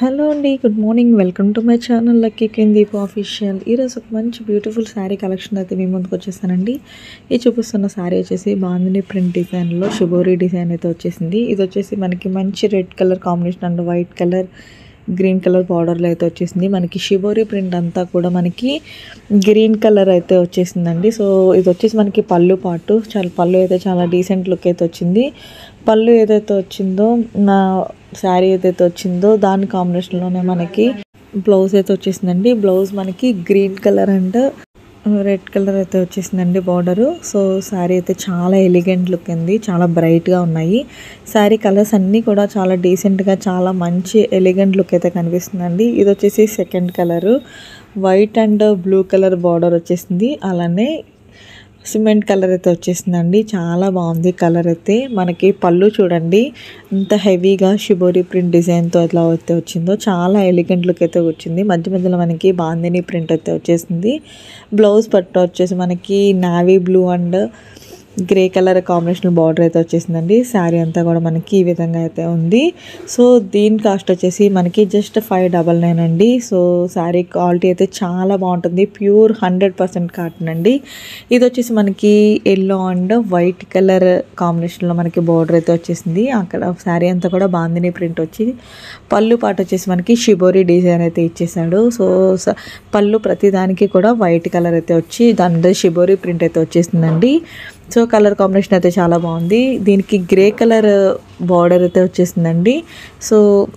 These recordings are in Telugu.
హలో అండి good morning welcome to my channel lucky కిందీప్ ఆఫీషియల్ ఈరోజు ఒక మంచి బ్యూటిఫుల్ శారీ కలెక్షన్ అయితే మీ ముందుకు వచ్చేసానండి ఈ చూపిస్తున్న శారీ వచ్చేసి బాందిని ప్రింట్ డిజైన్లో షుబోరీ డిజైన్ అయితే వచ్చేసింది ఇది వచ్చేసి మనకి మంచి red colour combination and white colour green colour బార్డర్లో అయితే వచ్చేసింది మనకి షిబోరీ ప్రింట్ అంతా కూడా మనకి గ్రీన్ కలర్ అయితే వచ్చేసిందండి సో ఇది వచ్చేసి మనకి పళ్ళు పాటు చాలా పళ్ళు అయితే చాలా డీసెంట్ లుక్ అయితే వచ్చింది పళ్ళు ఏదైతే వచ్చిందో నా శారీ ఏదైతే వచ్చిందో దాని కాంబినేషన్లోనే మనకి బ్లౌజ్ అయితే వచ్చేసిందండి బ్లౌజ్ మనకి green colour and red colour అయితే వచ్చేసిందండి బార్డరు సో శారీ అయితే చాలా ఎలిగెంట్ లుక్ ఉంది చాలా బ్రైట్గా ఉన్నాయి శారీ కలర్స్ అన్నీ కూడా చాలా డీసెంట్గా చాలా మంచి ఎలిగెంట్ లుక్ అయితే కనిపిస్తుందండి ఇది వచ్చేసి second colour white and blue colour border వచ్చేసింది అలానే సిమెంట్ కలర్ అయితే వచ్చేసిందండి చాలా బాగుంది కలర్ అయితే మనకి పళ్ళు చూడండి ఇంత హెవీగా షిబోరి ప్రింట్ డిజైన్తో ఎట్లా అయితే వచ్చిందో చాలా ఎలిగెంట్ లుక్ అయితే వచ్చింది మధ్య మధ్యలో మనకి బాందిని ప్రింట్ అయితే వచ్చేసింది బ్లౌజ్ పట్టు వచ్చేసి మనకి navy blue and grey colour combination border అయితే వచ్చేసిందండి శారీ అంతా కూడా మనకి ఈ విధంగా అయితే ఉంది సో దీని కాస్ట్ వచ్చేసి మనకి జస్ట్ ఫైవ్ డబల్ నైన్ అండి సో శారీ క్వాలిటీ అయితే చాలా బాగుంటుంది ప్యూర్ హండ్రెడ్ పర్సెంట్ కాటన్ అండి ఇది వచ్చేసి మనకి ఎల్లో అండ్ వైట్ కలర్ కాంబినేషన్లో మనకి బార్డర్ అయితే వచ్చేసింది అక్కడ శారీ అంతా కూడా బాందిని ప్రింట్ వచ్చి పళ్ళు పాట వచ్చేసి మనకి షిబోరి డిజైన్ అయితే ఇచ్చేసాడు సో స- పళ్ళు ప్రతిదానికి కూడా వైట్ కలర్ అయితే వచ్చి దాని మీద షిబోరి ప్రింట్ అయితే వచ్చేసిందండి సో కలర్ కాంబినేషన్ అయితే చాలా బాగుంది దీనికి గ్రే కలర్ బార్డర్ అయితే వచ్చేసిందండి సో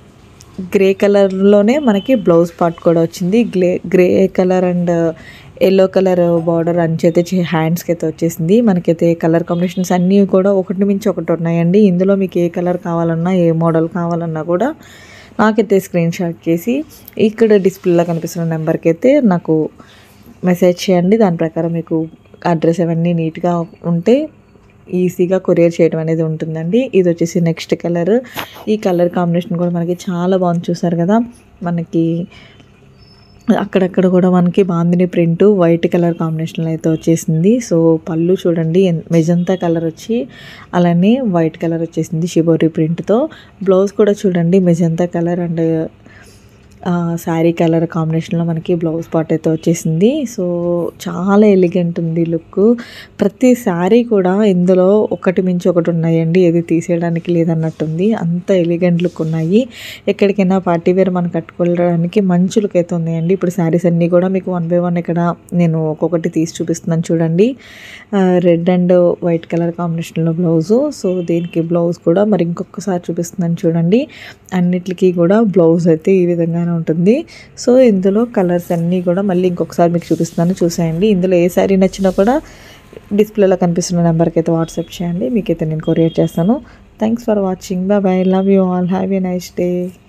గ్రే కలర్లోనే మనకి బ్లౌజ్ పార్ట్ కూడా వచ్చింది grey grey colour and yellow colour border అంచైతే హ్యాండ్స్కి అయితే వచ్చేసింది మనకైతే కలర్ కాంబినేషన్స్ అన్నీ కూడా ఒకటి మించి ఒకటి ఉన్నాయండి ఇందులో మీకు ఏ కలర్ కావాలన్నా ఏ మోడల్ కావాలన్నా కూడా నాకైతే స్క్రీన్ షాట్ చేసి ఇక్కడ డిస్ప్లేలో కనిపిస్తున్న నెంబర్కి అయితే నాకు మెసేజ్ చేయండి దాని ప్రకారం మీకు అడ్రస్ అవన్నీ నీట్గా ఉంటే ఈజీగా కొరియర్ చేయడం అనేది ఉంటుందండి ఇది వచ్చేసి నెక్స్ట్ కలర్ ఈ కలర్ కాంబినేషన్ కూడా మనకి చాలా బాగుంది చూసారు కదా మనకి అక్కడక్కడ కూడా మనకి బాందిని ప్రింట్ వైట్ కలర్ కాంబినేషన్లో అయితే వచ్చేసింది సో పళ్ళు చూడండి మెజంతా కలర్ వచ్చి అలానే వైట్ కలర్ వచ్చేసింది షిబోరి ప్రింట్తో బ్లౌజ్ కూడా చూడండి magenta colour and sari colour కాంబినేషన్లో మనకి బ్లౌజ్ పార్ట్ అయితే వచ్చేసింది సో చాలా ఎలిగెంట్ ఉంది లుక్ ప్రతి శారీ కూడా ఇందులో ఒకటి మించి ఒకటి ఉన్నాయండి ఏది తీసేయడానికి లేదన్నట్టుంది అంత ఎలిగెంట్ లుక్ ఉన్నాయి ఎక్కడికైనా పార్టీ వేర్ మనం కట్టుకోవడానికి మంచి లుక్ అయితే ఉన్నాయండి ఇప్పుడు శారీస్ అన్నీ కూడా మీకు వన్ బై వన్ ఇక్కడ నేను ఒక్కొక్కటి తీసి చూపిస్తున్నాను చూడండి రెడ్ అండ్ వైట్ కలర్ కాంబినేషన్లో బ్లౌజు సో దీనికి బ్లౌజ్ కూడా మరి ఇంకొకసారి చూపిస్తున్నాను చూడండి అన్నిటికీ కూడా బ్లౌజ్ అయితే ఈ విధంగానే ఉంటుంది సో ఇందులో కలర్స్ అన్నీ కూడా మళ్ళీ ఇంకొకసారి మీకు చూపిస్తున్నాను చూసేయండి ఇందులో ఏ శారీ నచ్చినా కూడా డిస్ప్లేలో కనిపిస్తున్న నెంబర్కి అయితే వాట్సాప్ చేయండి మీకైతే నేను కొరియర్ చేస్తాను thanks for watching bye love you all have a nice day